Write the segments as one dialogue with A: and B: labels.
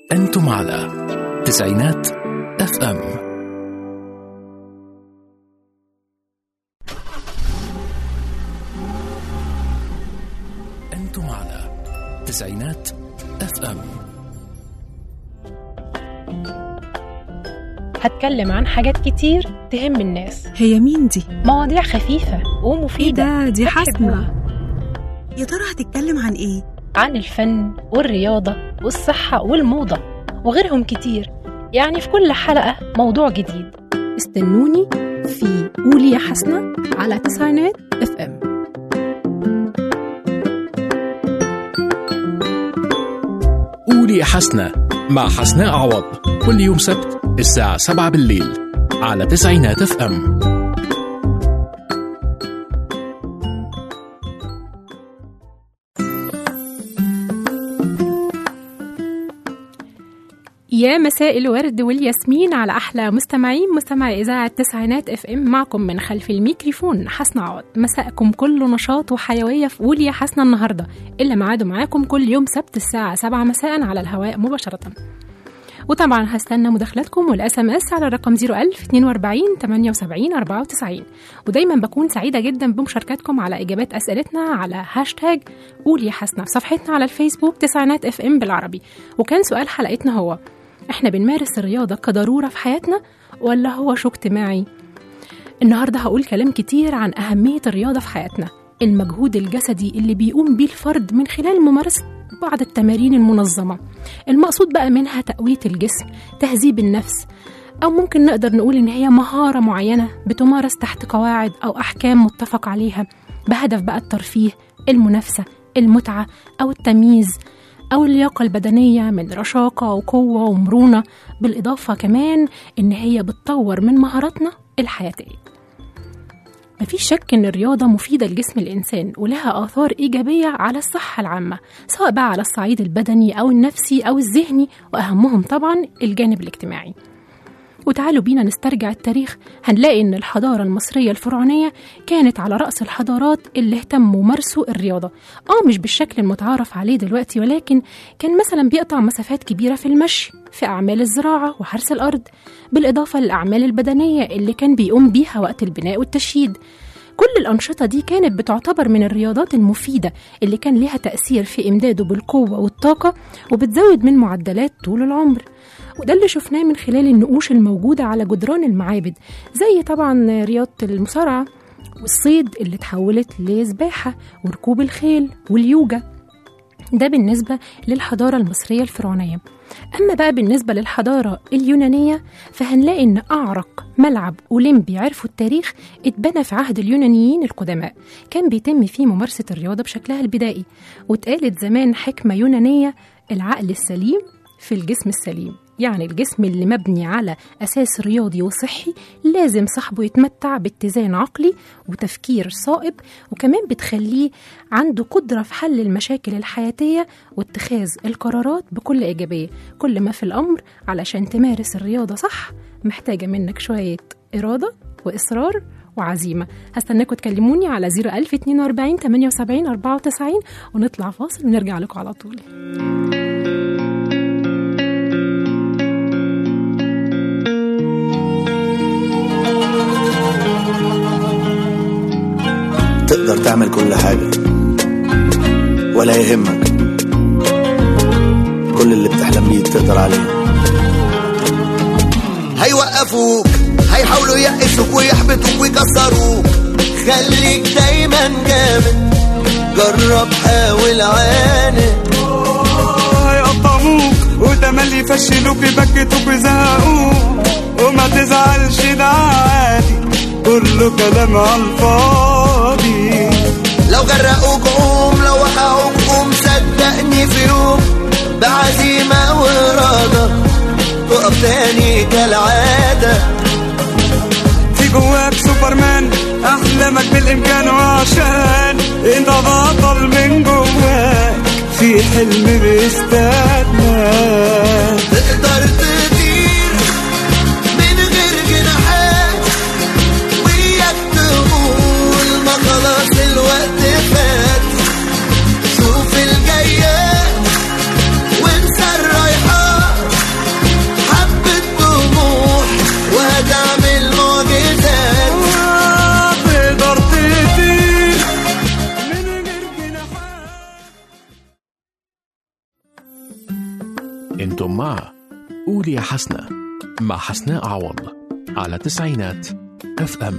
A: أنتم على تسعينات اف ام أنتم على تسعينات اف ام
B: هتكلم عن حاجات كتير تهم الناس
C: هي مين دي؟
B: مواضيع خفيفة
C: ايه
B: ومفيدة
C: ده دي
B: هتحبوها.
C: حسنة يا ترى هتتكلم عن ايه؟
B: عن الفن والرياضة والصحة والموضة وغيرهم كتير يعني في كل حلقة موضوع جديد
C: استنوني في قولي يا حسنة على تسعينات اف ام
A: قولي يا حسنة مع حسناء عوض كل يوم سبت الساعة 7 بالليل على تسعينات اف ام
C: يا مساء الورد والياسمين على احلى مستمعين مستمعي اذاعه تسعينات اف ام معكم من خلف الميكروفون حسنة عوض مساءكم كله نشاط وحيويه في قول يا حسنة النهارده اللي ميعاده معاكم كل يوم سبت الساعه 7 مساء على الهواء مباشره وطبعا هستنى مداخلاتكم والاس ام اس على الرقم 01000 42 78 94 ودايما بكون سعيده جدا بمشاركاتكم على اجابات اسئلتنا على هاشتاج قول يا حسنة في صفحتنا على الفيسبوك تسعينات اف ام بالعربي وكان سؤال حلقتنا هو احنا بنمارس الرياضة كضرورة في حياتنا ولا هو شو اجتماعي؟ النهاردة هقول كلام كتير عن أهمية الرياضة في حياتنا المجهود الجسدي اللي بيقوم بيه الفرد من خلال ممارسة بعض التمارين المنظمة المقصود بقى منها تقوية الجسم تهذيب النفس أو ممكن نقدر نقول إن هي مهارة معينة بتمارس تحت قواعد أو أحكام متفق عليها بهدف بقى الترفيه المنافسة المتعة أو التمييز أو اللياقة البدنية من رشاقة وقوة ومرونة بالإضافة كمان إن هي بتطور من مهاراتنا الحياتية مفيش شك إن الرياضة مفيدة لجسم الإنسان ولها آثار إيجابية على الصحة العامة سواء بقى على الصعيد البدني أو النفسي أو الذهني وأهمهم طبعا الجانب الاجتماعي وتعالوا بينا نسترجع التاريخ هنلاقي إن الحضارة المصرية الفرعونية كانت على رأس الحضارات اللي اهتموا ومارسوا الرياضة آه مش بالشكل المتعارف عليه دلوقتي ولكن كان مثلا بيقطع مسافات كبيرة في المشي في أعمال الزراعة وحرث الأرض بالإضافة للأعمال البدنية اللي كان بيقوم بيها وقت البناء والتشييد كل الأنشطة دي كانت بتعتبر من الرياضات المفيدة اللي كان لها تأثير في إمداده بالقوة والطاقة وبتزود من معدلات طول العمر وده اللي شفناه من خلال النقوش الموجودة على جدران المعابد زي طبعا رياضة المصارعة والصيد اللي اتحولت لسباحة وركوب الخيل واليوجا ده بالنسبة للحضارة المصرية الفرعونية أما بقى بالنسبة للحضارة اليونانية فهنلاقي إن أعرق ملعب أولمبي عرفوا التاريخ اتبنى في عهد اليونانيين القدماء كان بيتم فيه ممارسة الرياضة بشكلها البدائي واتقالت زمان حكمة يونانية العقل السليم في الجسم السليم يعني الجسم اللي مبني على أساس رياضي وصحي لازم صاحبه يتمتع باتزان عقلي وتفكير صائب وكمان بتخليه عنده قدرة في حل المشاكل الحياتية واتخاذ القرارات بكل إيجابية كل ما في الأمر علشان تمارس الرياضة صح محتاجة منك شوية إرادة وإصرار وعزيمة هستناكم تكلموني على 01042 78 94 ونطلع فاصل ونرجع لكم على طول
D: تقدر تعمل كل حاجة ولا يهمك كل اللي بتحلم بيه تقدر عليه
E: هيوقفوك هيحاولوا يقسوك ويحبطوك ويكسروك خليك دايما جامد جرب حاول عاند
F: هيقطعوك وتملي يفشلوك يبكتوك ويزهقوك وما تزعلش ده عادي كله كلام على الفاضي
E: لو غرقوك قوم لو وقعوك قوم صدقني في يوم بعزيمة وإرادة تقف تاني كالعادة
F: في جواك سوبرمان احلامك بالامكان وعشان انت بطل من جواك في حلم بيستناك
E: تقدر تطير من غير جناحات وياك تقول ما خلاص الوقت فات شوف الجايات وانسى الرايحات
A: انتم مع قول يا حسنة مع حسناء عوض على تسعينات اف ام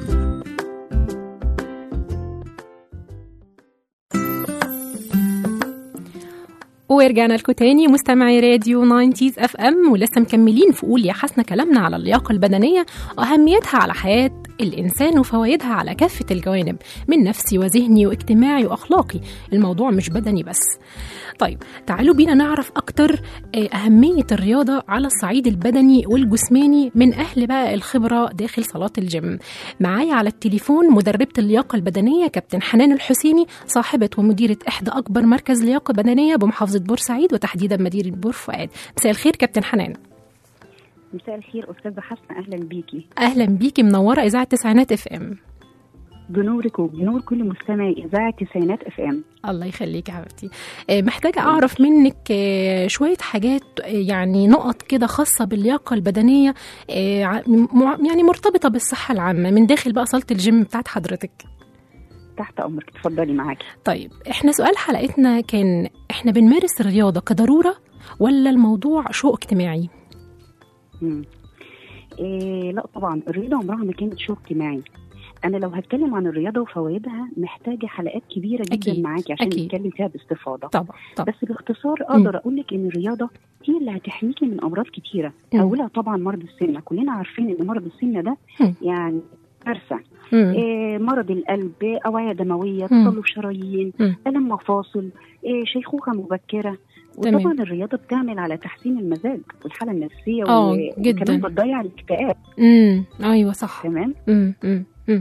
C: ورجعنا لكم تاني مستمعي راديو 90 اف ام ولسه مكملين في قول يا حسنة كلامنا على اللياقة البدنية وأهميتها على حياة الإنسان وفوائدها على كافة الجوانب من نفسي وذهني واجتماعي وأخلاقي الموضوع مش بدني بس طيب تعالوا بينا نعرف أكتر آه، أهمية الرياضة على الصعيد البدني والجسماني من أهل بقى الخبرة داخل صالات الجيم معايا على التليفون مدربة اللياقة البدنية كابتن حنان الحسيني صاحبة ومديرة إحدى أكبر مركز لياقة بدنية بمحافظة بورسعيد وتحديدا مدينة بور فؤاد مساء الخير كابتن حنان
G: مساء الخير استاذه حسنه اهلا بيكي
C: أهلا بيكي منورة إذاعة تسعينات اف ام
G: بنورك وبنور كل مستمع اذاعه تسعينات اف ام
C: الله يخليك يا حبيبتي آه، محتاجة أعرف منك آه، شوية حاجات آه، يعني نقط كده خاصة باللياقة البدنية آه، ع- م- يعني مرتبطة بالصحة العامة من داخل بقى صالة الجيم بتاعت حضرتك
G: تحت امرك اتفضلي معاكي
C: طيب احنا سؤال حلقتنا كان احنا بنمارس الرياضة كضرورة ولا الموضوع شو اجتماعي
G: مم. إيه لا طبعا الرياضه عمرها ما كانت شو اجتماعي انا لو هتكلم عن الرياضه وفوائدها محتاجه حلقات كبيره جدا
C: أكيد،
G: معاكي عشان
C: أكيد.
G: نتكلم فيها باستفاضه
C: طبعا طبعا
G: بس باختصار اقدر اقول لك ان الرياضه هي اللي هتحميكي من امراض كتيره
C: مم.
G: اولها طبعا مرض السمنه كلنا عارفين ان مرض السمنه ده
C: مم.
G: يعني كارثه
C: مم.
G: إيه مرض القلب اوعيه دمويه
C: مم.
G: تصلب شرايين
C: مم.
G: الم مفاصل إيه شيخوخه مبكره
C: تمام.
G: وطبعا الرياضه بتعمل على تحسين المزاج والحاله النفسيه
C: آه،
G: و-
C: جداً.
G: وكمان بتضيع الاكتئاب
C: امم ايوه صح
G: تمام
C: امم امم أمم.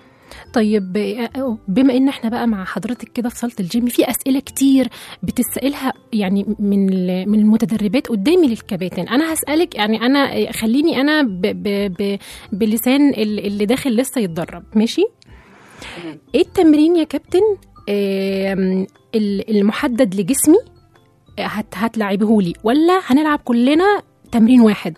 C: طيب آه، بما ان احنا بقى مع حضرتك كده في صاله الجيم في اسئله كتير بتسالها يعني من ال- من المتدربات قدامي للكباتن انا هسالك يعني انا خليني انا ب ب ب بلسان ال- اللي داخل لسه يتدرب ماشي
G: تمام.
C: ايه التمرين يا كابتن آم، ال- المحدد لجسمي آه، هت هتلعبهولي ولا هنلعب كلنا تمرين واحد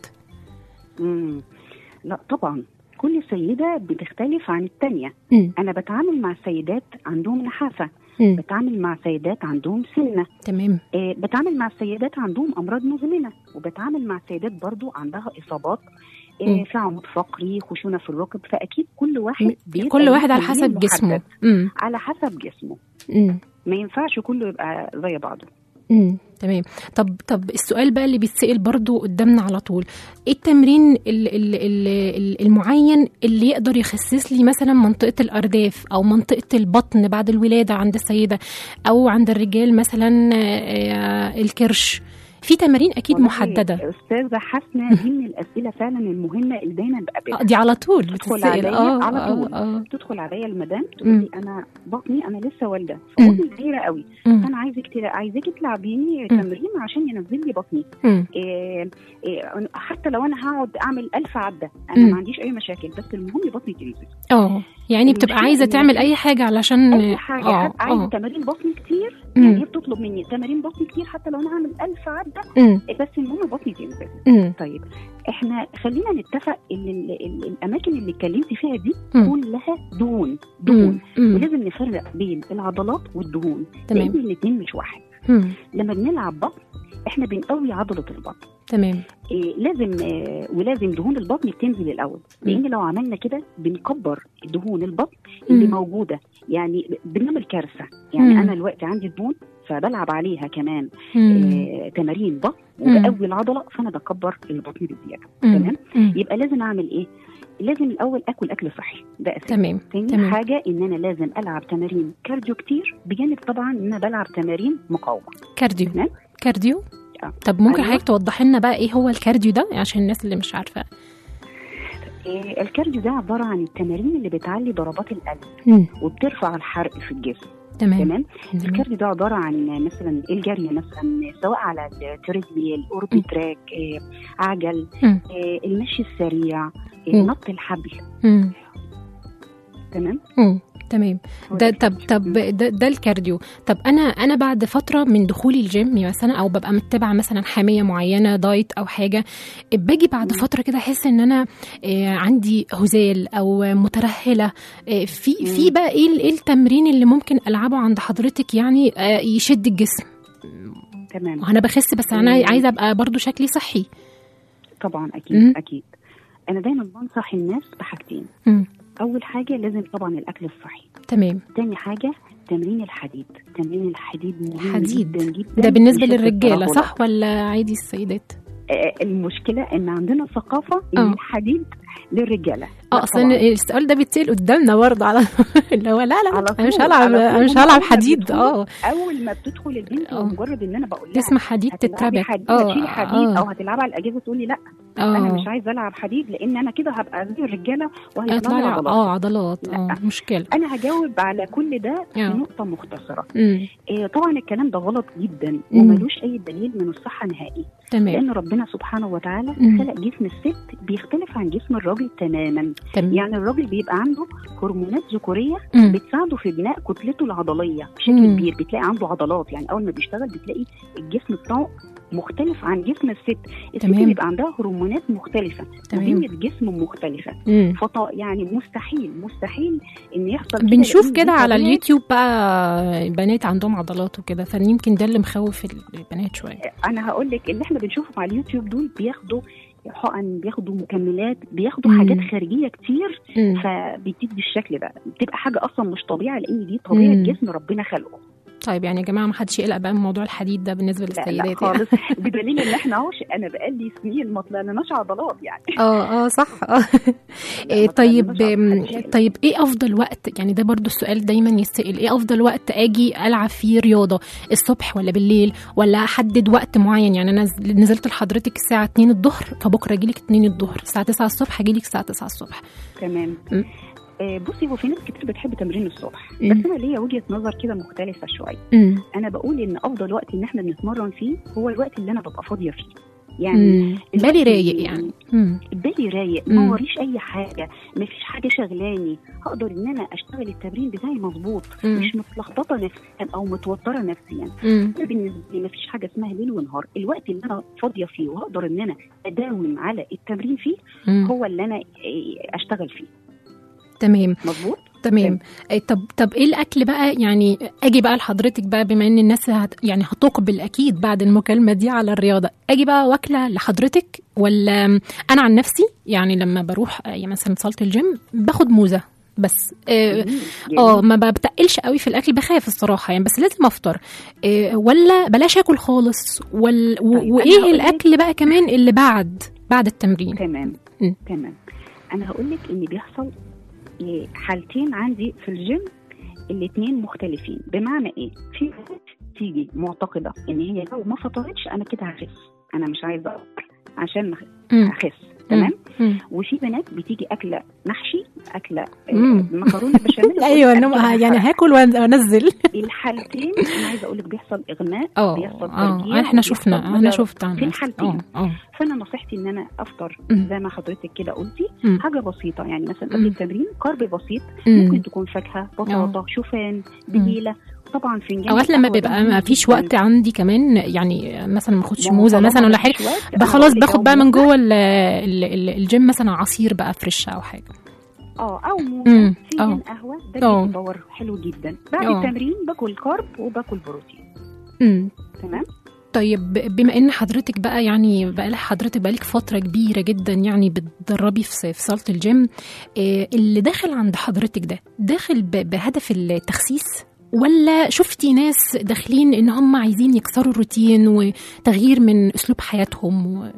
G: مم. لا طبعا كل سيده بتختلف عن الثانيه
C: امم
G: انا بتعامل مع سيدات عندهم نحافه
C: أمم.
G: بتعامل مع سيدات عندهم سمنه
C: تمام
G: آه، بتعامل مع سيدات عندهم امراض مزمنه وبتعامل مع سيدات برضو عندها اصابات آه،
C: مم.
G: في عمود فقري خشونه في الركب فاكيد كل واحد
C: م-
G: بيبقى
C: كل
G: ليه
C: واحد على
G: تمرين
C: حسب جسمه
G: محدد.
C: امم
G: على حسب جسمه
C: امم
G: ما ينفعش كله يبقى زي بعضه
C: امم تمام طب طب السؤال بقى اللي بيتسأل برضو قدامنا على طول ايه التمرين ال ال ال ال المعين اللي يقدر يخسس لي مثلا منطقة الأرداف أو منطقة البطن بعد الولادة عند السيدة أو عند الرجال مثلا آه، الكرش في تمارين أكيد
G: والله
C: محددة
G: استاذه حسنه دي من الاسئله فعلا المهمه اللي دايما بقابلها
C: آه، دي على طول
G: تدخل
C: بتتسأل
G: عليا
C: اه
G: على
C: اه
G: طول.
C: اه
G: تدخل عليا المدام
C: مم.
G: تقول لي انا بطني انا لسه والده
C: مم.
G: فبطني كبيره قوي
C: مم،
G: فانا عايزك تلا- عايزاكي تلعبيني تمرين عشان ينزل لي بطني
C: مم،
G: إيه إيه حتى لو انا هقعد اعمل ألف عده انا
C: مم.
G: ما عنديش اي مشاكل بس المهم بطني تنزل
C: اه يعني بتبقى
G: المشكلة
C: عايزة
G: إن
C: تعمل
G: في-
C: أي حاجة علشان
G: اي حاجه
C: اه
G: حد عايزه
C: اه
G: تمارين بطن كتير
C: مم.
G: يعني هي بتطلب مني تمارين بطن كتير حتى لو انا هعمل ألف عده
C: مم،
G: بس المهم بطني تنزل
C: مم،
G: طيب احنا خلينا نتفق ان ال- ال- الاماكن اللي اتكلمتي فيها دي
C: مم.
G: كلها دهون دهون
C: مم، مم،
G: ولازم نفرق بين العضلات والدهون
C: تمام.
G: لان الاثنين مش واحد
C: مم،
G: لما بنلعب بطن احنا بنقوي عضله البطن
C: تمام
G: إيه لازم آه ولازم دهون البطن بتنزل الاول لان لو عملنا كده بنكبر دهون البطن اللي
C: مم.
G: موجوده يعني بنعمل كارثه يعني
C: مم.
G: انا دلوقتي عندي دهون فبلعب عليها كمان
C: مم،
G: آه تمارين بطن
C: مم.
G: وبقوي العضله فانا بكبر البطن بزياده
C: مم،
G: تمام
C: مم،
G: يبقى لازم اعمل ايه لازم الاول اكل اكل صحي ده اساسي
C: تمام
G: تاني
C: تمام.
G: حاجه ان انا لازم العب تمارين كارديو كتير بجانب طبعا ان انا بلعب تمارين مقاومه
C: كارديو
G: تمام
C: كارديو
G: آه.
C: طب ممكن
G: أيوة.
C: حضرتك توضحي لنا بقى ايه هو الكارديو ده عشان الناس اللي مش عارفه
G: إيه الكارديو ده عباره عن التمارين اللي بتعلي ضربات القلب
C: مم.
G: وبترفع الحرق في الجسم
C: تمام
G: تمام
C: تمام.
G: الكارديو ده عباره عن مثلا الجري مثلا سواء على التريدميل اوربي تراك إيه عجل
C: مم.
G: إيه المشي السريع إيه
C: مم.
G: نط الحبل
C: مم.
G: تمام
C: مم. تمام
G: هو
C: ده
G: ده
C: طب طب ده, ده الكارديو طب انا انا بعد فتره من دخولي الجيم مثلا او ببقى متبعه مثلا حاميه معينه دايت او حاجه باجي بعد فتره كده احس ان انا آه، عندي هزال او مترهله آه، في في بقى ايه ال- ايه التمرين اللي ممكن العبه عند حضرتك يعني آه، يشد الجسم
G: تمام
C: وانا بخس بس انا
G: مم.
C: عايزه ابقى برضو شكلي صحي
G: طبعا اكيد
C: مم.
G: اكيد انا دايما بنصح الناس بحاجتين
C: مم.
G: اول حاجه لازم طبعا الاكل الصحي
C: تمام
G: تاني حاجه تمرين الحديد تمرين الحديد مهم
C: حديد.
G: جدا جدا
C: ده بالنسبه
G: لشد
C: للرجاله
G: الترهلات.
C: صح ولا عادي السيدات
G: آه، المشكله ان عندنا ثقافه
C: آه.
G: ان الحديد للرجاله
C: اه
G: لا
C: اصلا
G: طبعاً.
C: السؤال ده بيتسال قدامنا برضه على اللي هو لا لا
G: على
C: انا مش
G: طول،
C: هلعب
G: على
C: انا
G: طول.
C: مش
G: هم
C: هلعب
G: أول ما
C: حديد
G: بيدخلوا-
C: اه
G: اول ما بتدخل البنت
C: آه.
G: ومجرد ان انا بقول لها
C: تسمع حديد
G: هتلعبي
C: تتربك
G: حديد
C: اه
G: هتشيلي حديد او
C: اه
G: هتلعبي على الاجهزه تقولي لا انا مش
C: اه
G: عايزه العب حديد لان انا كده هبقى زي الرجاله وهيطلع
C: هيطلع
G: لي
C: لي
G: عضلات
C: اه عضلات اه
G: لا.
C: مشكله
G: انا هجاوب على كل ده في
C: آه.
G: نقطه مختصره
C: امم
G: إيه طبعا الكلام ده غلط جدا
C: مم.
G: وملوش اي دليل من الصحه نهائي
C: تمام
G: لان ربنا سبحانه وتعالى
C: مم.
G: خلق جسم الست بيختلف عن جسم الراجل تماما
C: تمام
G: يعني الراجل بيبقى عنده هرمونات ذكوريه
C: مم.
G: بتساعده في بناء كتلته العضليه بشكل
C: مم.
G: كبير بتلاقي عنده عضلات يعني اول ما بيشتغل بتلاقي الجسم بتاعه مختلف عن جسم الست الست
C: تمام.
G: بيبقى عندها هرمونات مختلفه
C: تمام.
G: وبين الجسم مختلفه
C: مم.
G: فط يعني مستحيل مستحيل ان يحصل كده
C: بنشوف
G: لأن
C: كده
G: دي
C: على
G: طبيعة
C: اليوتيوب بقى بنات عندهم عضلات وكده فيمكن ده اللي مخوف البنات شويه
G: انا هقول لك اللي احنا بنشوفهم على اليوتيوب دول بياخدوا حقن بياخدوا مكملات بياخدوا
C: مم.
G: حاجات خارجيه كتير
C: مم.
G: فبتدي الشكل ده بتبقى حاجه اصلا مش طبيعه لان دي طبيعه
C: مم.
G: جسم ربنا خلقه
C: طيب يعني يا جماعه ما حدش يقلق بقى من موضوع الحديد ده بالنسبه
G: لا
C: للسيدات
G: لا
C: يعني.
G: خالص بدليل ان احنا اهو انا بقالي سنين ما طلعناش عضلات يعني
C: اه اه صح اه
G: لا،
C: إيه
G: ما
C: طيب
G: طلعناش
C: أم،
G: عضلات، محدش
C: طيب ايه افضل وقت يعني ده برضو السؤال دايما يتسال ايه افضل وقت اجي العب فيه رياضه الصبح ولا بالليل ولا احدد وقت معين يعني انا نز- نزلت لحضرتك الساعه 2 الظهر فبكره اجي لك 2 الظهر الساعه 9 الصبح اجي لك الساعه 9 الصبح
G: تمام
C: مم.
G: آه، بصي هو في ناس كتير بتحب تمرين الصبح
C: مم.
G: بس انا ليا وجهه نظر كده مختلفه شويه
C: امم
G: انا بقول ان افضل وقت ان احنا بنتمرن فيه هو الوقت اللي انا ببقى فاضيه فيه يعني
C: امم بالي رايق يعني امم
G: بالي رايق
C: مم.
G: ما وريش اي حاجه ما فيش حاجه شغلاني هقدر ان انا اشتغل التمرين بتاعي مظبوط
C: مم.
G: مش متلخبطه نفسيا او متوتره نفسيا
C: امم
G: أنا بالنسبه لي ما فيش حاجه اسمها ليل ونهار الوقت اللي انا فاضيه فيه وهقدر ان انا اداوم على التمرين فيه هو اللي انا إيه، اشتغل فيه
C: تمام
G: مظبوط
C: تمام إيه طب طب ايه الاكل بقى يعني اجي بقى لحضرتك بقى بما ان الناس هت يعني هتقبل اكيد بعد المكالمه دي على الرياضه اجي بقى واكله لحضرتك ولا انا عن نفسي يعني لما بروح آه، يعني مثلا صاله الجيم باخد موزه بس آه،
G: جميل،
C: اه
G: جميل.
C: ما بتقلش قوي في الاكل بخاف الصراحه يعني بس لازم افطر إيه ولا بلاش اكل خالص وال... و...
G: طيب، أنا
C: وايه
G: هقول لك-
C: الاكل بقى كمان اللي بعد بعد التمرين
G: تمام
C: مم.
G: تمام انا هقول لك ان بيحصل إيه، حالتين عندي في الجيم الاثنين مختلفين بمعنى ايه في ناس تيجي معتقده ان هي لو ما فطرتش انا كده هخس انا مش عايزه افطر عشان ما أخ-
C: مم.
G: اخس تمام
C: مم.
G: وفي بنات بتيجي اكله محشي اكله آه،
C: مم.
G: مكرونه بشاميل
C: ايوه
G: وأكلة
C: انما يعني
G: فرق.
C: هاكل وأن- وانزل
G: الحالتين انا عايزه اقول لك بيحصل اغماء
C: اه
G: بيحصل
C: اه
G: ترجيع
C: احنا
G: وبيحصل
C: شفنا انا
G: مجر-
C: شفت عن
G: في
C: نفسي.
G: الحالتين.
C: اه اه
G: فانا نصيحتي ان انا افطر
C: مم.
G: زي ما حضرتك كده قلتي
C: مم.
G: حاجه بسيطه يعني مثلا
C: مم.
G: قبل التمرين كارب بسيط
C: مم.
G: ممكن تكون فاكهه بطاطا شوفان بليله طبعا فنجان
C: اوقات لما
G: القهوة ده
C: بيبقى
G: مهم
C: ما فيش
G: جداً.
C: وقت عندي كمان يعني مثلا ما اخدش
G: ما هو
C: موزه
G: طالما
C: مثلا ولا
G: ما
C: حاجه
G: فيش وقت،
C: بقى
G: أنا
C: خلاص
G: هقول لك
C: باخد
G: أهو
C: بقى من
G: موزة.
C: جوه ال- ال- ال- الجيم مثلا عصير بقى فريش او حاجه
G: اه او
C: مم.
G: موزه فنجان
C: آه.
G: قهوه ده
C: آه.
G: بيدي باور حلو جدا بعد
C: آه.
G: التمرين باكل كارب وباكل بروتين
C: امم
G: تمام
C: طيب ب- بما ان حضرتك بقى يعني بقى لك حضرتك بقى لك فتره كبيره جدا يعني بتدربي في في صاله الجيم إيه اللي داخل عند حضرتك ده داخل ب- بهدف التخسيس ولا شفتي ناس داخلين ان هم عايزين يكسروا الروتين وتغيير من اسلوب حياتهم و...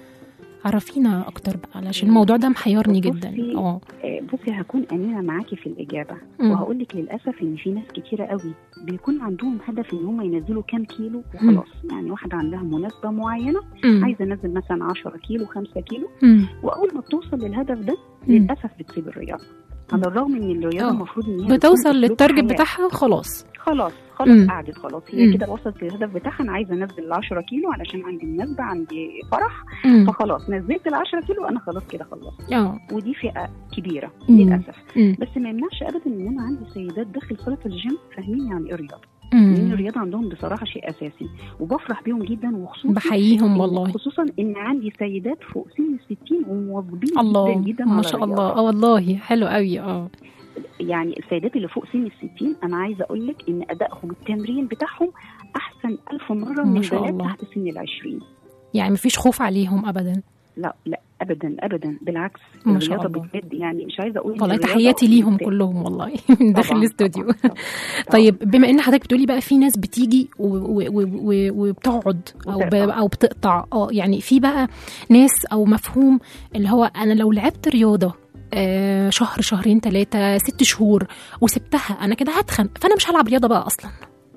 C: عرفينا اكتر بقى علشان الموضوع ده محيرني جدا
G: بصي،
C: اه
G: آه، بصي هكون امينه معاكي في الاجابه
C: مم.
G: وهقول لك للاسف ان في ناس كتيره قوي بيكون عندهم هدف ان هم ينزلوا كام كيلو وخلاص يعني واحده عندها مناسبه معينه
C: مم.
G: عايزه انزل مثلا 10 كيلو 5 كيلو
C: مم.
G: واول ما بتوصل للهدف ده
C: مم.
G: للاسف بتسيب الرياضه على الرغم ان الرياضه
C: آه.
G: المفروض ان هي
C: بتوصل
G: بتكون أسلوب
C: للتارجت
G: حياة.
C: بتاعها خلاص
G: خلاص
C: مم.
G: خلاص قعدت خلاص هي
C: مم.
G: كده وصلت للهدف بتاعها انا عايزه انزل 10 كيلو علشان عندي مناسبه عندي فرح
C: مم.
G: فخلاص نزلت ال 10 كيلو انا خلاص كده خلصت
C: اه
G: ودي فئه كبيره
C: مم.
G: للاسف
C: مم.
G: بس ما يمنعش ابدا ان انا عندي سيدات داخل صاله الجيم فاهمين يعني ايه الرياضه لان
C: مم.
G: الرياضه عندهم بصراحه شيء اساسي وبفرح بيهم جدا وخصوصا
C: بحييهم
G: إن-
C: والله
G: خصوصا ان عندي سيدات فوق سن ال 60 ومواظبين
C: الله
G: جدا جدا
C: ما
G: على
C: شاء الله
G: الرياضة.
C: اه والله حلو قوي اه
G: يعني السيدات اللي فوق سن الستين انا عايزه اقول لك ان ادائهم التمرين بتاعهم احسن ألف مره
C: ما
G: من
C: شاء
G: بنات
C: الله.
G: تحت سن العشرين
C: يعني مفيش خوف عليهم ابدا
G: لا لا ابدا ابدا بالعكس
C: ما شاء
G: الرياضه
C: الله.
G: بجد يعني مش عايزه اقول إن
C: والله
G: الرياضة
C: تحياتي ليهم
G: بت-
C: كلهم والله من داخل
G: طبعاً،
C: الاستوديو
G: طبعاً، طبعاً.
C: طيب بما ان حضرتك بتقولي بقى في ناس بتيجي و- و- و- و- وبتقعد او ب-
G: وتقطع.
C: او بتقطع اه يعني في بقى ناس او مفهوم اللي هو انا لو لعبت رياضه آه، شهر شهرين ثلاثة ست شهور وسبتها أنا كده هتخن فأنا مش هلعب رياضة بقى أصلا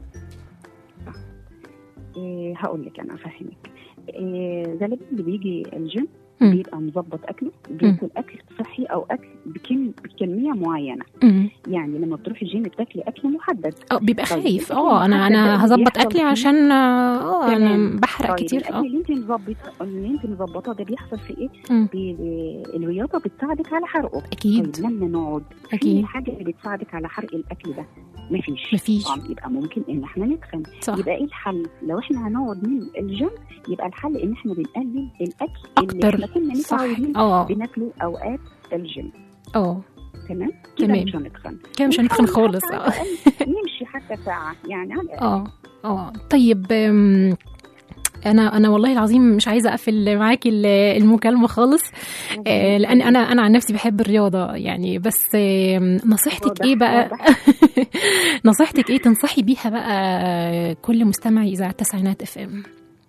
G: إيه هقول لك انا افهمك إيه غالبا اللي بيجي الجيم
C: مم.
G: بيبقى مظبط اكله بياكل اكل صحي او اكل بكم بكميه معينه
C: مم.
G: يعني لما بتروحي الجيم بتاكلي اكل محدد
C: اه بيبقى
G: طيب،
C: خايف
G: الأكل
C: اه انا
G: المحدد
C: انا
G: ده
C: هظبط
G: بيحصل
C: اكلي
G: فيه-
C: عشان اه انا
G: تمام.
C: بحرق
G: طيب
C: كتير
G: الاكل
C: اه
G: اللي انت مظبط اللي انت مظبطاه ده بيحصل في ايه؟
C: مم.
G: بي... الرياضه بتساعدك على حرقه
C: اكيد
G: طيب لما نقعد
C: أكيد.
G: في حاجه اللي بتساعدك على حرق الاكل ده مفيش
C: مفيش.
G: طبعا يبقى ممكن ان احنا نتخن
C: صح
G: يبقى ايه الحل؟ لو احنا هنقعد من الجيم يبقى الحل ان احنا بنقلل الاكل اللي
C: اكتر
G: احنا كنا
C: صح
G: متعودين
C: اه
G: بناكله اوقات الجيم
C: اه
G: تمام؟ كده
C: تمام.
G: مش هنتخن
C: كده مش هنتخن
G: ونحاول
C: خالص
G: حتى
C: اه
G: على الأقل نمشي حتى ساعه يعني على الأقل.
C: اه اه طيب أم، انا انا والله العظيم مش عايزه اقفل معاكي ال- المكالمه خالص آه، لان انا انا عن نفسي بحب الرياضه يعني بس آم، نصيحتك
G: واضح-
C: ايه بقى
G: واضح.
C: نصيحتك ايه تنصحي بيها بقى كل مستمعي اذاعه التسعينات اف ام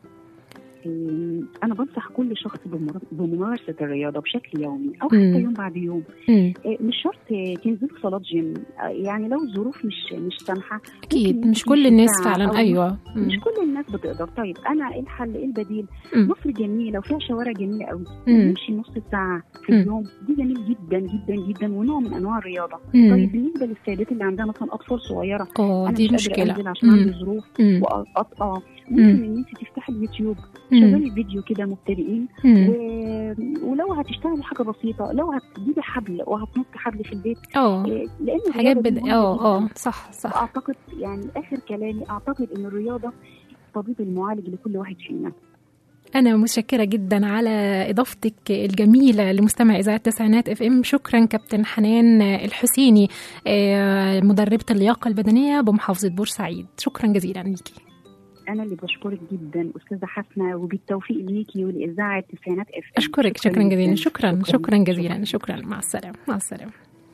G: إيه، انا بنصح كل شخص بمر- بممارسه الرياضه بشكل يومي او
C: مم.
G: حتى يوم بعد يوم
C: مم،
G: إيه، مش شرط إيه، تنزلوا صلاه جيم آه، يعني لو الظروف مش مش سامحه
C: اكيد
G: ممكن
C: مش
G: تمشي
C: كل الناس
G: ساعة
C: فعلا
G: أو
C: ايوه مم،
G: مش كل الناس بتقدر طيب انا ايه الحل ايه البديل
C: مم.
G: مصر جميله وفيها شوارع جميله قوي
C: مم.
G: نمشي نص ساعه في
C: مم.
G: اليوم دي جميل جدا جدا جدا ونوع من انواع الرياضه
C: مم.
G: طيب بالنسبه للسيدات اللي عندها مثلا اطفال صغيره
C: اه
G: انا
C: دي
G: مش قادره
C: مشكله
G: انزل عشان
C: مم،
G: عندي ظروف
C: مم،
G: واقطع
C: مم.
G: ممكن ان انت تفتحي اليوتيوب
C: مم،
G: شغلي فيديو كده مبتدئين
C: مم.
G: و... ولو هتشتغلي حاجه بسيطه لو هتجيبي حبل وهتنطي حبل في البيت
C: اه
G: إيه، لان
C: حاجات
G: الرياضة دي
C: بد...
G: مهمة
C: اه
G: جداً.
C: اه صح صح
G: واعتقد يعني اخر كلامي اعتقد ان الرياضه الطبيب المعالج لكل واحد فينا
C: أنا متشكرة جدا على إضافتك الجميلة لمستمع إذاعة التسعينات اف ام شكرا كابتن حنان الحسيني آه، مدربة اللياقة البدنية بمحافظة بورسعيد شكرا جزيلا ليكي
G: انا اللي بشكرك جدا استاذه حسنه وبالتوفيق ليكي ولاذاعه التسعينات اف ام
C: أشكرك شكرا جزيلا
G: جداً.
C: شكرا شكرا جزيلا شكرا مع السلامة مع السلامة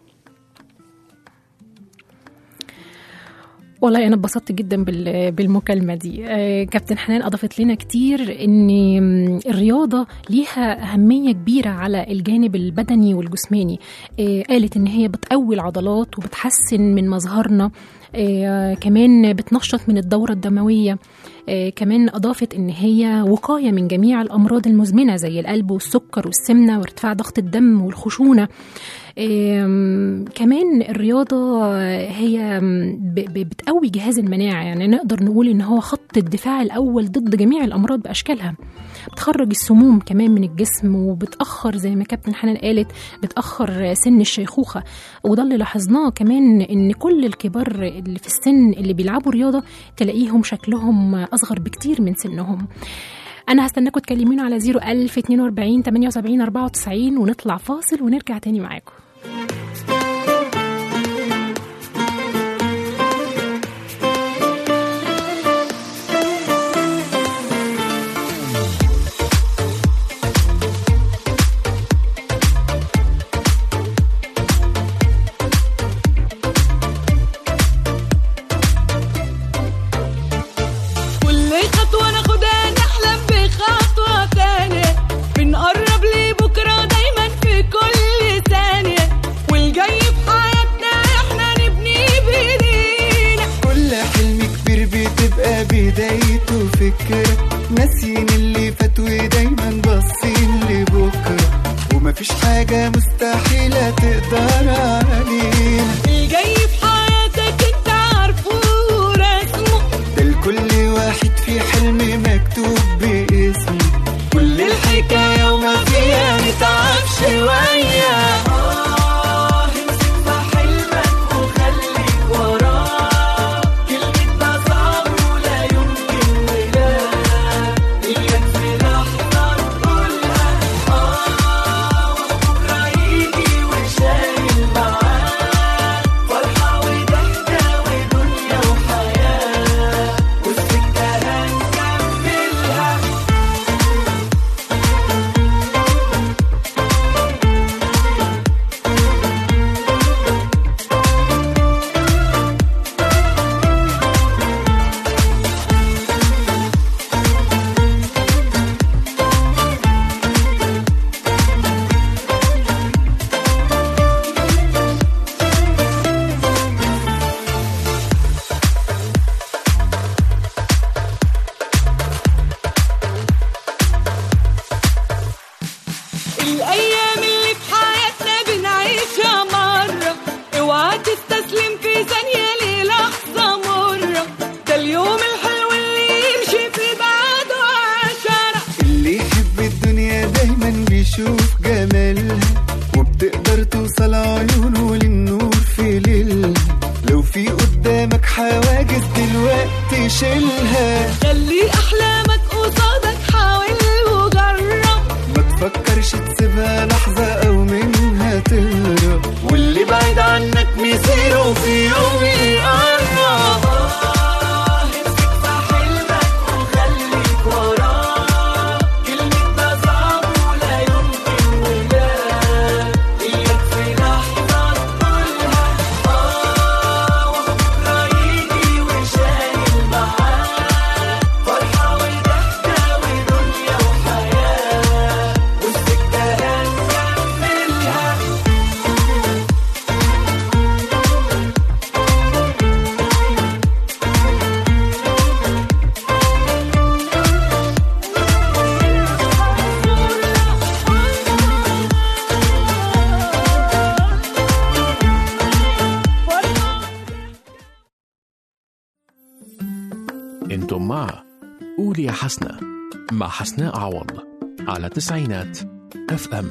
C: والله انا اتبسطت جدا بال- بالمكالمه دي آه، كابتن حنان اضافت لنا كتير ان م، الرياضه ليها اهميه كبيره على الجانب البدني والجسماني آه، قالت ان هي بتقوي العضلات وبتحسن من مظهرنا آه، كمان بتنشط من الدوره الدمويه آه، كمان اضافت ان هي وقايه من جميع الامراض المزمنه زي القلب والسكر والسمنه وارتفاع ضغط الدم والخشونه آم، كمان الرياضة هي آم، ب- ب- بتقوي جهاز المناعة يعني نقدر نقول إن هو خط الدفاع الأول ضد جميع الأمراض بأشكالها بتخرج السموم كمان من الجسم وبتأخر زي ما كابتن حنان قالت بتأخر سن الشيخوخة وده اللي لاحظناه كمان إن كل الكبار اللي في السن اللي بيلعبوا رياضة تلاقيهم شكلهم أصغر بكتير من سنهم أنا هستناكم تكلموني على 01000 42 78 94 ونطلع فاصل ونرجع تاني معاكم
H: كل خطوة ناخدها نحلم بخطوة تانية بنقرب لبكرة دايما في كل ثانية والجاي في حياتنا احنا نبني بايدينا
F: كل حلم كبير بتبقى بدايته فكرة ناسيين اللي فات ودايما باصين لبكرة ومفيش حاجة مستحيلة تقدر علينا
H: الجاي في حياتك انت عارفه ورسمه
F: ده لكل واحد في حلم مكتوب باسمه كل الحكاية وما فيها نتعب شوية آه امسك في حلمك وخليك وراه كلمة ده صعب ولا يمكن ولا إياك في لحظة تقولها آه وبكرة يجي وشايل معاه
A: قول يا حسنة مع حسناء عوض على تسعينات اف ام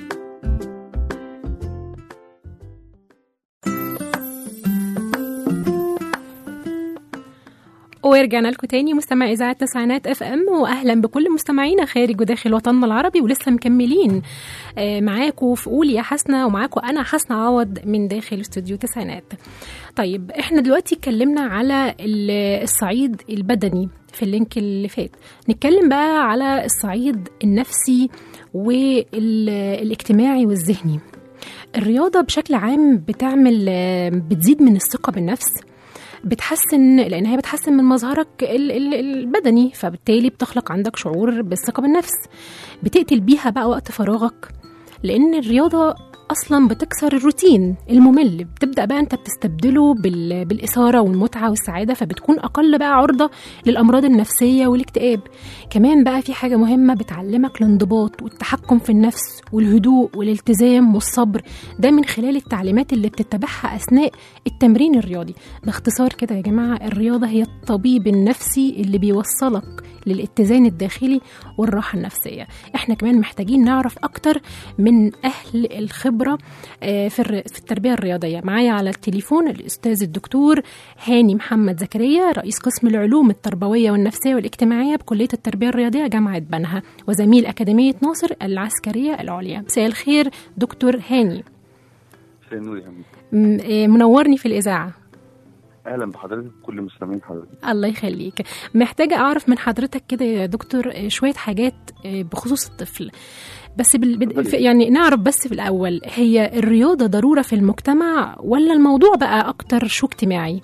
C: ورجعنا لكم تاني مستمع اذاعه تسعينات اف ام واهلا بكل مستمعينا خارج وداخل وطننا العربي ولسه مكملين آه، معاكم في قول يا حسنه ومعاكم انا حسنه عوض من داخل استوديو تسعينات طيب احنا دلوقتي اتكلمنا على ال- الصعيد البدني في اللينك اللي فات نتكلم بقى على الصعيد النفسي والاجتماعي والذهني الرياضة بشكل عام بتعمل آه، بتزيد من الثقة بالنفس بتحسن لان هي بتحسن من مظهرك ال- ال- البدني فبالتالي بتخلق عندك شعور بالثقه بالنفس بتقتل بيها بقى وقت فراغك لان الرياضه اصلا بتكسر الروتين الممل بتبدا بقى انت بتستبدله بال... بالاثاره والمتعه والسعاده فبتكون اقل بقى عرضه للامراض النفسيه والاكتئاب كمان بقى في حاجه مهمه بتعلمك الانضباط والتحكم في النفس والهدوء والالتزام والصبر ده من خلال التعليمات اللي بتتبعها اثناء التمرين الرياضي باختصار كده يا جماعه الرياضه هي الطبيب النفسي اللي بيوصلك للاتزان الداخلي والراحه النفسيه احنا كمان محتاجين نعرف اكتر من اهل الخبره آه، في الر- في التربيه الرياضيه معايا على التليفون الاستاذ الدكتور هاني محمد زكريا رئيس قسم العلوم التربويه والنفسيه والاجتماعيه بكليه التربيه الرياضيه جامعه بنها وزميل اكاديميه ناصر العسكريه العليا مساء الخير دكتور هاني
I: مساء النور يا هندسة.
C: م- آه، منورني في الاذاعه
I: اهلا بحضرتك كل مستمعين حضرتك
C: الله يخليك محتاجة أعرف من حضرتك كده يا دكتور آه، شوية حاجات آه، بخصوص الطفل بس بال... بال-
I: اتفضلي.
C: في- يعني نعرف بس في الأول هي الرياضة ضرورة في المجتمع ولا الموضوع بقى أكتر شو اجتماعي؟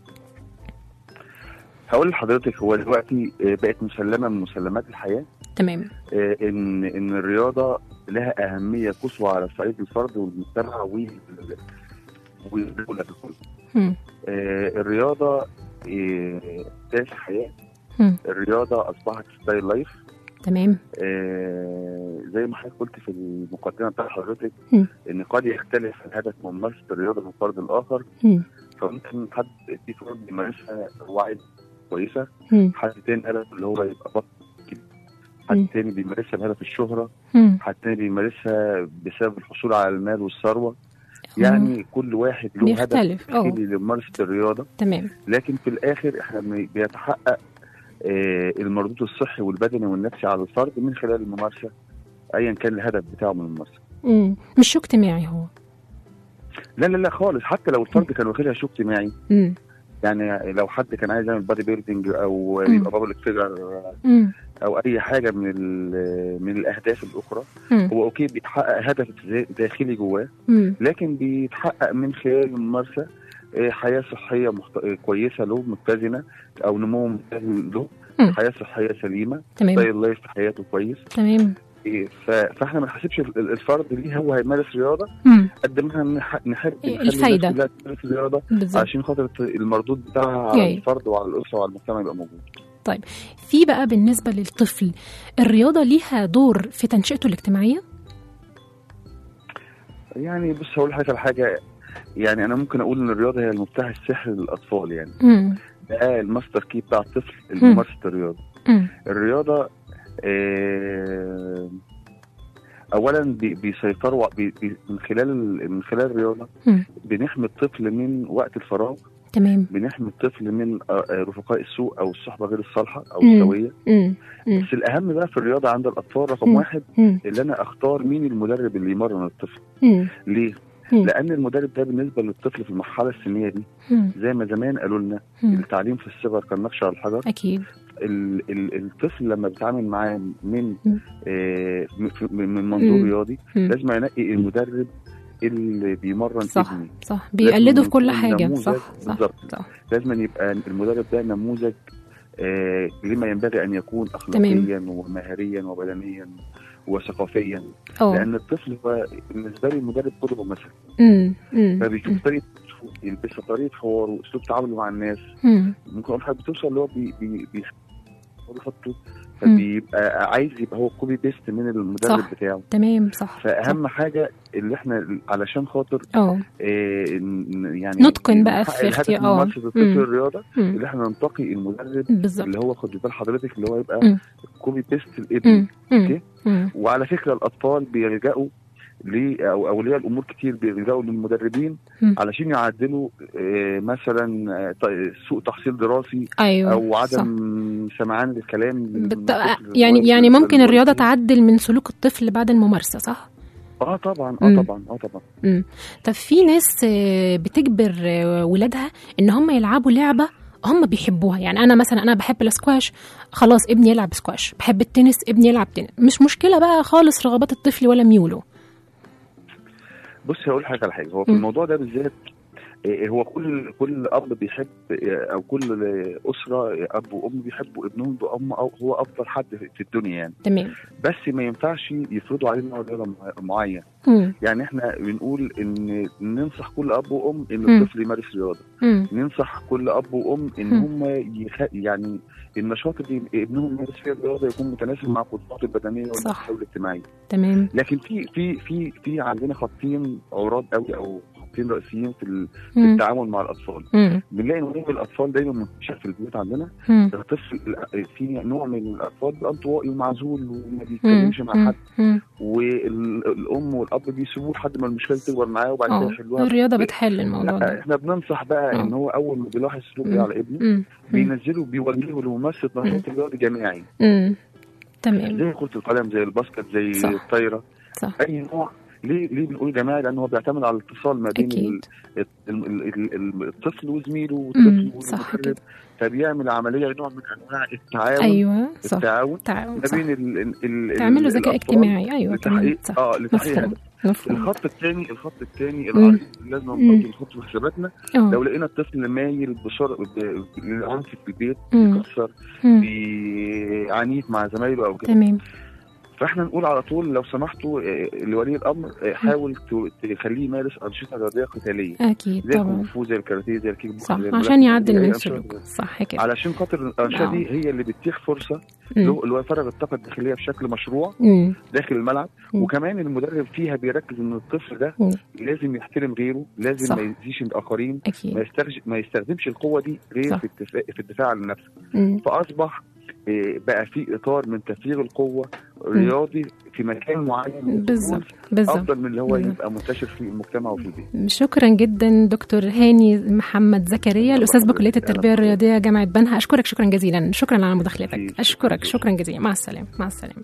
I: هقول لحضرتك هو دلوقتي آه، بقت مسلمه من مسلمات الحياه
C: تمام
I: آه، ان ان الرياضه لها اهميه قصوى على صعيد الفرد والمجتمع وال- والدوله ككل
C: هم.
I: آه، الرياضه آه، اساس حياه
C: هم.
I: الرياضه اصبحت ستايل لايف
C: تمام
I: آه، زي ما حضرتك قلت في المقدمه بتاع حضرتك
C: مم.
I: ان قد يختلف الهدف من ممارسه الرياضه من فرد لاخر
C: هم.
I: فممكن حد في فرد بيمارسها وعي كويسه
C: هم.
I: حد تاني هدف اللي هو يبقى بطل كده.
C: مم.
I: حد تاني بيمارسها بهدف الشهرة
C: هم.
I: حد تاني بيمارسها بسبب الحصول على المال والثروة يعني كل واحد له هدف
C: بيختلف، اه.
I: داخلي لممارسة الرياضة
C: تمام
I: لكن في الآخر احنا بن- بيتحقق آه، المردود الصحي والبدني والنفسي على الفرد من خلال الممارسة أيا كان الهدف بتاعه من الممارسة
C: مم. مش شو اجتماعي هو
I: لا لا لا خالص حتى لو الفرد كان واخدها شو اجتماعي
C: مم.
I: يعني لو حد كان عايز يعمل بادي بيلدينج او
C: مم.
I: يبقى بابليك فيجر
C: مم.
I: او اي حاجه من ال- من الاهداف الاخرى
C: مم.
I: هو اوكي بيتحقق هدف داخلي جواه
C: مم.
I: لكن بيتحقق من خلال الممارسه آه، حياه صحيه محت... آه، كويسه له متزنه او نمو متزن له
C: مم.
I: حياه صحيه سليمه
C: تمام
I: ستايل لايف في حياته كويس
C: تمام
I: إيه، ف... فاحنا ما نحسبش ال- الفرد ليه هو هيمارس رياضه
C: مم.
I: قد ما احنا نح... نحب
C: إيه،
I: نخلي الناس
C: الفايدة.
I: كلها تمارس الرياضه
C: بالظبط
I: عشان خاطر المردود بتاعها على
C: جاي.
I: الفرد وعلى الاسره وعلى المجتمع يبقى موجود
C: في بقى بالنسبة للطفل الرياضة ليها دور في تنشئته الاجتماعية؟
I: يعني بص هقول لحضرتك على حاجه يعني انا ممكن اقول ان الرياضه هي المفتاح السحري للاطفال يعني
C: مم.
I: ده الماستر كي بتاع الطفل لممارسه الرياضه
C: مم.
I: الرياضه آه، اولا بي- بيسيطروا بي- بي- من خلال من خلال الرياضه
C: مم.
I: بنحمي الطفل من وقت الفراغ
C: تمام
I: بنحمي الطفل من آه، آه، رفقاء السوء او الصحبه غير الصالحه او
C: مم.
I: السويه
C: مم. مم.
I: بس الاهم بقى في الرياضه عند الاطفال رقم
C: مم.
I: واحد
C: مم.
I: اللي انا اختار مين المدرب اللي يمرن الطفل
C: مم.
I: ليه؟
C: مم.
I: لان المدرب ده بالنسبه للطفل في المرحله السنيه دي
C: مم.
I: زي ما زمان قالوا لنا
C: مم.
I: التعليم في الصغر كان نقش على الحجر
C: أكيد
I: ال ال الطفل لما بيتعامل معاه من
C: مم.
I: آه من- من منظور
C: مم.
I: رياضي
C: مم.
I: لازم ينقي المدرب اللي بيمرن
C: صح
I: ابني
C: صح بيقلدوا في كل
I: يكون
C: حاجة
I: نموذج
C: صح صح
I: بالظبط.
C: صح
I: لازم يبقى المدرب ده نموذج آه لما ينبغي ان يكون اخلاقيا ومهريا وبدنيا وثقافيا
C: اه
I: لان الطفل هو بالنسبه لي المدرب قدوه مثلا
C: مم. مم.
I: فبيشوف طريقه يلبسها طريقه حواره واسلوب تعامله مع الناس
C: مم.
I: ممكن اول حاجه بتوصل اللي هو بي بي بي بيحطه فبيبقى عايز يبقى هو كوبي بيست من المدرب
C: صح.
I: بتاعه
C: تمام صح
I: فاهم حاجه اللي احنا علشان خاطر
C: اه
I: آه، ن- يعني
C: نتقن بقى
I: نحقق
C: في
I: الهدف
C: اختيار-
I: من
C: اه.
I: ممارسه الطفل
C: مم.
I: الرياضه
C: مم.
I: اللي احنا ننتقي المدرب
C: بالظبط
I: اللي هو خد بال حضرتك اللي هو يبقى
C: مم.
I: كوبي بيست الابن
C: مم. مم.
I: اوكي
C: مم.
I: وعلى فكره الاطفال بيلجأوا ل او اولياء الامور كتير بيلجأوا للمدربين
C: مم.
I: علشان يعدلوا آه، مثلا آه، ط- سوء تحصيل دراسي
C: ايوه
I: او
C: صح.
I: عدم سمعان للكلام
C: بت...
I: للطفل
C: يعني
I: الصغير
C: يعني ممكن
I: الوالد.
C: الرياضه تعدل من سلوك الطفل بعد الممارسه صح
I: اه طبعا
C: مم.
I: اه طبعا اه طبعا
C: مم. طب في ناس آه، بتجبر آه، ولادها ان هم يلعبوا لعبه هم بيحبوها يعني انا مثلا انا بحب الاسكواش خلاص ابني يلعب سكواش بحب التنس ابني يلعب تنس مش مشكله بقى خالص رغبات الطفل ولا ميوله
I: بص هقول حاجه على حاجه هو في
C: مم.
I: الموضوع ده بالذات آه، هو كل كل اب بيحب آه، او كل اسره آه، اب وام بيحبوا ابنهم بام او هو افضل حد في- في الدنيا يعني
C: تمام
I: بس ما ينفعش يفرضوا علينا نوع رياضه مع- معين
C: مم.
I: يعني احنا بنقول ان ننصح كل اب وام ان
C: مم.
I: الطفل يمارس رياضه
C: مم.
I: ننصح كل اب وام ان
C: مم.
I: هم يخ... يعني النشاط اللي ابنهم يمارس فيه الرياضه يكون متناسب مع قدراته البدنيه
C: صح.
I: والنفسيه والاجتماعيه
C: تمام
I: لكن في في في في عندنا خطين عراض قوي او خطين رئيسيين في ال- في
C: مم.
I: التعامل مع الاطفال
C: مم.
I: بنلاقي ان نوع الاطفال دايما منتشر في البيوت عندنا
C: مم.
I: الطفل في نوع من الاطفال بيبقى انطوائي ومعزول وما بيتكلمش مع
C: مم.
I: حد
C: مم.
I: والام والاب بيسيبوه لحد ما المشكله تكبر معاه وبعد كده
C: اه
I: يحلوها
C: الرياضه بتحل الموضوع
I: لا
C: ده
I: احنا بننصح بقى
C: آه.
I: ان هو اول ما بيلاحظ سلوك
C: مم.
I: ده على ابنه
C: مم. مم.
I: بينزله بيوجهه لممارسه نشاط رياضي جماعي
C: مم. تمام
I: زي كره القدم زي الباسكت زي
C: صح.
I: الطايره
C: صح
I: اي نوع ليه ليه بنقول جماعي لان هو بيعتمد على الاتصال ما بين ال-
C: اكيد
I: ال- ال- ال- ال- الطفل وزميله
C: مم.
I: والطفل
C: صح
I: والمدرب
C: كده
I: فبيعمل عمليه نوع من انواع التعاون
C: ايوه صح
I: التعاون
C: تعاون
I: ما
C: صح
I: بين ال ال ال
C: تعملوا ذكاء
I: الأطفال
C: اجتماعي ايوه تمام
I: لتحقيق
C: صح
I: اه لتحقيق
C: مفهوم
I: هدف
C: مفهوم
I: الخط الثاني الخط الثاني
C: مم.
I: العريض اللي لازم
C: مم.
I: نحطه نحطه في حساباتنا
C: اه
I: لو لقينا الطفل مايل بسرعه ب- للعنف في البيت
C: مم.
I: بيكسر
C: مم.
I: عنيف مع زمايله او كده
C: تمام
I: فاحنا نقول على طول لو سمحتوا آه، لولي الامر آه، حاول ت- تخليه يمارس انشطه رياضيه قتاليه
C: اكيد
I: زي
C: طبعا
I: الكونغ فو زي الكاراتيه زي الكيك بوكس
C: صح
I: زي
C: عشان
I: الملاكمة،
C: يعدل
I: زي
C: من
I: أي أنشطة
C: سلوكه صح كده
I: علشان خاطر الانشطه
C: آه.
I: دي هي اللي بتتيح فرصه
C: مم.
I: له اللي هو يفرغ الطاقه الداخليه بشكل مشروع
C: مم.
I: داخل الملعب
C: مم.
I: وكمان المدرب فيها بيركز ان الطفل ده
C: مم.
I: لازم يحترم غيره لازم
C: صح.
I: ما يأذيش الاخرين ما,
C: اكيد
I: يستخدم ما يستخدمش القوه دي غير
C: صح.
I: في الدفاع في الدفاع عن النفس
C: مم.
I: فاصبح آه، بقى في اطار من تفريغ القوه رياضي في مكان معين
C: بالظبط بالظبط
I: افضل من اللي هو
C: بالظبط.
I: يبقى منتشر في المجتمع وفي البيت
C: شكرا جدا دكتور هاني محمد زكريا الاستاذ بكليه التربيه الرياضيه جامعه بنها اشكرك شكرا جزيلا شكرا على مداخلتك اشكرك شكرا جزيلا مع السلامه مع السلامه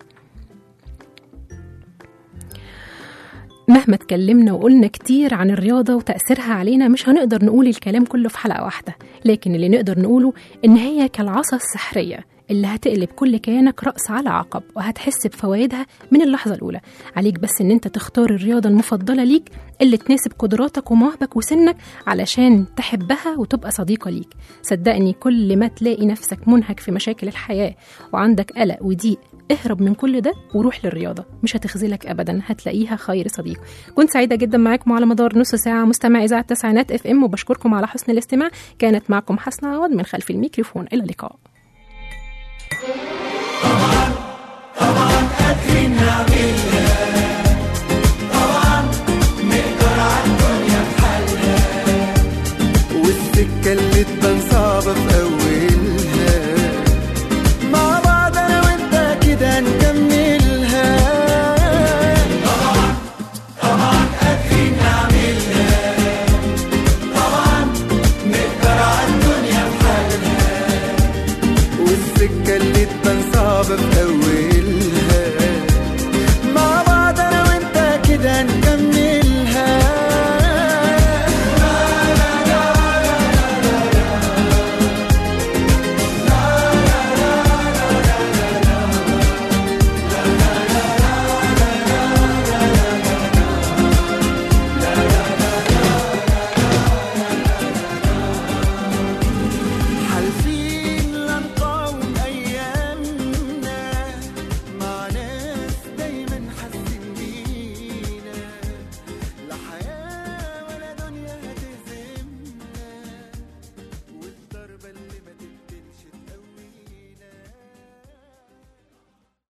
C: مهما اتكلمنا وقلنا كتير عن الرياضة وتأثيرها علينا مش هنقدر نقول الكلام كله في حلقة واحدة لكن اللي نقدر نقوله إن هي كالعصا السحرية اللي هتقلب كل كيانك رأس على عقب وهتحس بفوائدها من اللحظة الأولى عليك بس إن أنت تختار الرياضة المفضلة ليك اللي تناسب قدراتك ومواهبك وسنك علشان تحبها وتبقى صديقة ليك صدقني كل ما تلاقي نفسك منهك في مشاكل الحياة وعندك قلق وضيق اهرب من كل ده وروح للرياضة مش هتخذلك أبدا هتلاقيها خير صديق كنت سعيدة جدا معاكم على مدار نص ساعة مستمع إذاعة تسعينات اف ام وبشكركم على حسن الاستماع كانت معكم حسنة عوض من خلف الميكروفون إلى اللقاء
F: والسكة اللي تبان صعبة في أولها مع بعض أنا وأنت كده نكملها طبعا طبعا قادرين نعملها طبعا نقدر على الدنيا بحالها والسكة اللي تبان صعبة في أولها